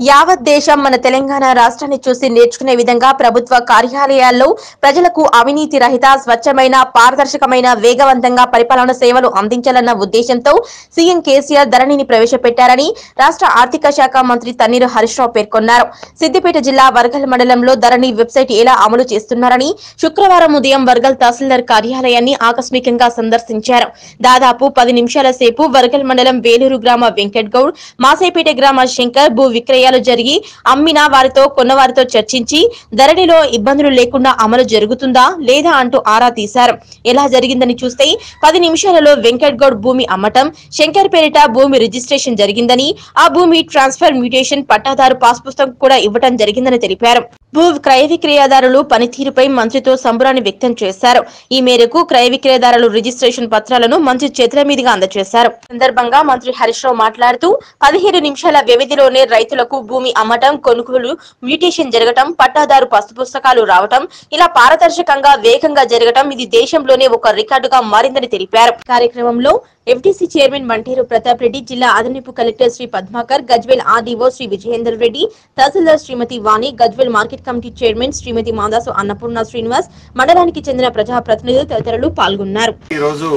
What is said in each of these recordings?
యావత్ దేశం మన తెలంగాణ రాష్ట్రాన్ని చూసి నేర్చుకునే విధంగా ప్రభుత్వ కార్యాలయాల్లో ప్రజలకు అవినీతి రహిత స్వచ్ఛమైన పారదర్శకమైన వేగవంతంగా పరిపాలన సేవలు అందించాలన్న ఉద్దేశంతో సీఎం కేసీఆర్ ధరణిని ప్రవేశపెట్టారని రాష్ట్ర ఆర్థిక శాఖ మంత్రి తన్నీరు హరీష్రావు పేర్కొన్నారు సిద్దిపేట జిల్లా వర్గల్ మండలంలో ధరణి వెబ్సైట్ ఎలా అమలు చేస్తున్నారని శుక్రవారం ఉదయం వర్గల్ తహసీల్దార్ కార్యాలయాన్ని ఆకస్మికంగా సందర్శించారు దాదాపు పది నిమిషాల సేపు వర్గల్ మండలం వేలూరు గ్రామ వెంకట్ గౌడ్ మాసేపేట గ్రామ శంకర్ భూ విక్రయాలు జరిగి అమ్మిన వారితో కొన్నవారితో చర్చించి ధరణిలో ఇబ్బందులు లేకుండా అమలు జరుగుతుందా లేదా అంటూ ఆరా తీశారు ఎలా జరిగిందని చూస్తే పది నిమిషాలలో వెంకట్ గౌడ్ భూమి అమ్మటం శంకర్ పేరిట భూమి రిజిస్ట్రేషన్ జరిగిందని ఆ భూమి ట్రాన్స్ఫర్ మ్యూటేషన్ పట్టాదారు పాస్ పుస్తకం కూడా ఇవ్వటం జరిగిందని తెలిపారు భూ క్రయ విక్రయదారులు పనితీరుపై మంత్రితో సంబరాన్ని వ్యక్తం చేశారు ఈ మేరకు క్రయ విక్రయదారులు రిజిస్ట్రేషన్ పత్రాలను మంత్రి చేతుల మీదుగా అందజేశారు సందర్భంగా మంత్రి హరీష్ రావు మాట్లాడుతూ పదిహేడు నిమిషాల వ్యవధిలోనే రైతులకు భూమి అమ్మటం కొనుగోలు మ్యూటేషన్ జరగటం పట్టాదారు పసు పుస్తకాలు రావటం ఇలా పారదర్శకంగా వేగంగా జరగటం ఇది దేశంలోనే ఒక రికార్డుగా మారిందని తెలిపారు కార్యక్రమంలో ఎఫ్డీసీ చైర్మన్ మంటేరు ప్రతాప్ రెడ్డి జిల్లా అదనపు collector Shri Padmakar Gajwel RDO Shri Vijayender Reddy tahsildar Shrimati Vani Gajwel market committee chairman Shrimati Madasu Annapurna Srinivas మండలానికి చెందిన ప్రజాప్రతినిధులు తదితరులు పాల్గొన్నారు ఈరోజు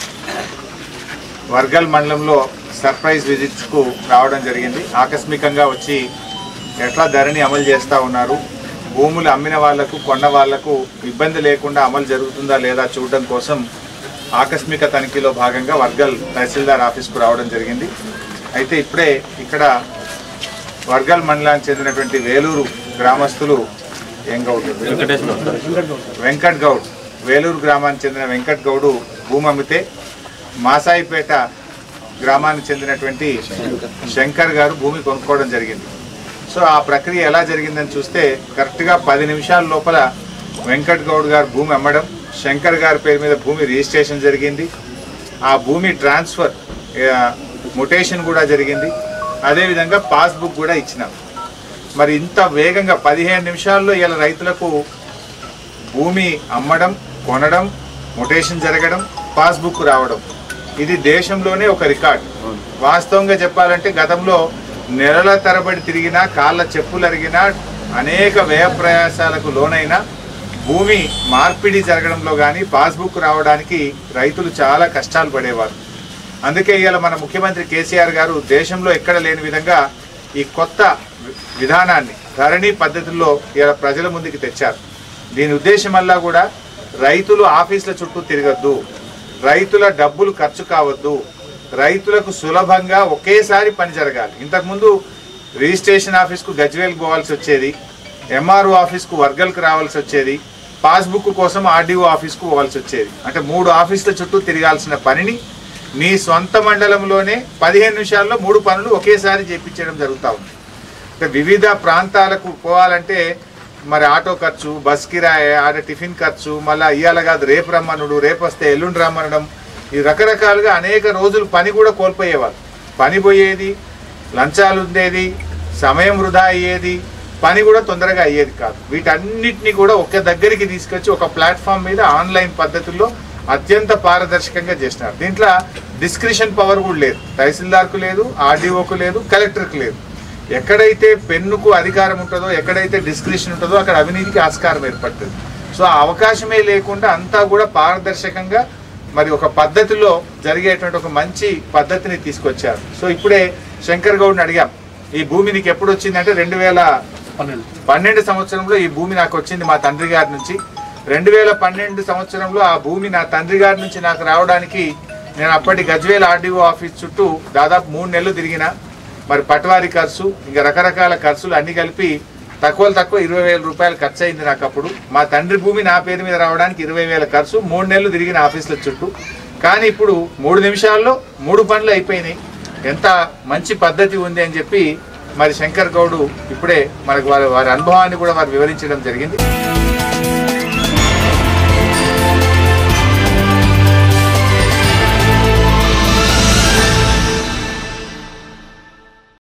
వర్గల్ మండలంలో సర్ప్రైజ్ విజిట్కు రావడం జరిగింది ఆకస్మికంగా వచ్చి ఎట్లా ధరని అమలు చేస్తూ ఉన్నారు భూములు అమ్మిన వాళ్లకు కొన్న వాళ్లకు ఇబ్బంది లేకుండా అమలు జరుగుతుందా లేదా చూడడం కోసం ఆకస్మిక తనిఖీలో భాగంగా వర్గల్ తహసీల్దార్ ఆఫీస్కు రావడం జరిగింది అయితే ఇప్పుడే ఇక్కడ వర్గల్ మండలానికి చెందినటువంటి వేలూరు గ్రామస్తులు ఏం గౌడ్ వెంకట్ గౌడ్ వేలూరు గ్రామానికి చెందిన వెంకట్ గౌడు భూమి అమ్మితే మాసాయిపేట గ్రామానికి చెందినటువంటి శంకర్ గారు భూమి కొనుక్కోవడం జరిగింది సో ఆ ప్రక్రియ ఎలా జరిగిందని చూస్తే కరెక్ట్గా పది నిమిషాల లోపల వెంకట్ గౌడ్ గారు భూమి అమ్మడం శంకర్ గారి పేరు మీద భూమి రిజిస్ట్రేషన్ జరిగింది ఆ భూమి ట్రాన్స్ఫర్ ముటేషన్ కూడా జరిగింది అదేవిధంగా పాస్బుక్ కూడా ఇచ్చినాం మరి ఇంత వేగంగా పదిహేను నిమిషాల్లో ఇలా రైతులకు భూమి అమ్మడం కొనడం మొటేషన్ జరగడం పాస్బుక్ రావడం ఇది దేశంలోనే ఒక రికార్డ్ వాస్తవంగా చెప్పాలంటే గతంలో నెలల తరబడి తిరిగినా కాళ్ళ చెప్పులు అరిగినా అనేక వ్యయ ప్రయాసాలకు లోనైన భూమి మార్పిడి జరగడంలో కానీ పాస్బుక్ రావడానికి రైతులు చాలా కష్టాలు పడేవారు అందుకే ఇవాళ మన ముఖ్యమంత్రి కేసీఆర్ గారు దేశంలో ఎక్కడ లేని విధంగా ఈ కొత్త విధానాన్ని ధరణి పద్ధతుల్లో ఇలా ప్రజల ముందుకు తెచ్చారు దీని ఉద్దేశం వల్ల కూడా రైతులు ఆఫీసుల చుట్టూ తిరగద్దు రైతుల డబ్బులు ఖర్చు కావద్దు రైతులకు సులభంగా ఒకేసారి పని జరగాలి ఇంతకుముందు రిజిస్ట్రేషన్ ఆఫీస్కు గజ్వేల్ పోవాల్సి వచ్చేది ఎంఆర్ఓ ఆఫీస్కు వర్గల్కి రావాల్సి వచ్చేది పాస్బుక్ కోసం ఆర్డీఓ ఆఫీస్కు పోవాల్సి వచ్చేది అంటే మూడు ఆఫీసుల చుట్టూ తిరగాల్సిన పనిని నీ సొంత మండలంలోనే పదిహేను నిమిషాల్లో మూడు పనులు ఒకేసారి చేపించడం జరుగుతూ ఉంది అంటే వివిధ ప్రాంతాలకు పోవాలంటే మరి ఆటో ఖర్చు బస్ కిరాయి ఆడ టిఫిన్ ఖర్చు మళ్ళీ ఇవాళ కాదు రేపు రమ్మనుడు రేపు వస్తే ఎల్లుండి రమ్మనడం ఈ రకరకాలుగా అనేక రోజులు పని కూడా కోల్పోయేవారు పని పోయేది లంచాలు ఉండేది సమయం వృధా అయ్యేది పని కూడా తొందరగా అయ్యేది కాదు వీటన్నిటిని కూడా ఒక దగ్గరికి తీసుకొచ్చి ఒక ప్లాట్ఫామ్ మీద ఆన్లైన్ పద్ధతుల్లో అత్యంత పారదర్శకంగా చేసినారు దీంట్లో డిస్క్రిషన్ పవర్ కూడా లేదు తహసీల్దార్కు లేదు ఆర్డీఓకు లేదు కలెక్టర్కు లేదు ఎక్కడైతే పెన్నుకు అధికారం ఉంటుందో ఎక్కడైతే డిస్క్రిప్షన్ ఉంటుందో అక్కడ అవినీతికి ఆస్కారం ఏర్పడుతుంది సో ఆ అవకాశమే లేకుండా అంతా కూడా పారదర్శకంగా మరి ఒక పద్ధతిలో జరిగేటువంటి ఒక మంచి పద్ధతిని తీసుకొచ్చారు సో ఇప్పుడే శంకర్ గౌడ్ని అడిగాం ఈ భూమి నీకు ఎప్పుడు వచ్చిందంటే రెండు వేల పన్నెండు సంవత్సరంలో ఈ భూమి నాకు వచ్చింది మా తండ్రి గారి నుంచి రెండు వేల పన్నెండు సంవత్సరంలో ఆ భూమి నా తండ్రి గారి నుంచి నాకు రావడానికి నేను అప్పటి గజ్వేల్ ఆర్డీఓ ఆఫీస్ చుట్టూ దాదాపు మూడు నెలలు తిరిగిన మరి పటవారి ఖర్చు ఇంకా రకరకాల ఖర్చులు అన్ని కలిపి తక్కువ తక్కువ ఇరవై వేల రూపాయలు ఖర్చు అయింది నాకు అప్పుడు మా తండ్రి భూమి నా పేరు మీద రావడానికి ఇరవై వేల ఖర్చు మూడు నెలలు తిరిగిన ఆఫీసుల చుట్టూ కానీ ఇప్పుడు మూడు నిమిషాల్లో మూడు పనులు అయిపోయినాయి ఎంత మంచి పద్ధతి ఉంది అని చెప్పి మరి శంకర్ గౌడు ఇప్పుడే మనకు వారి వారి అనుభవాన్ని కూడా వారు వివరించడం జరిగింది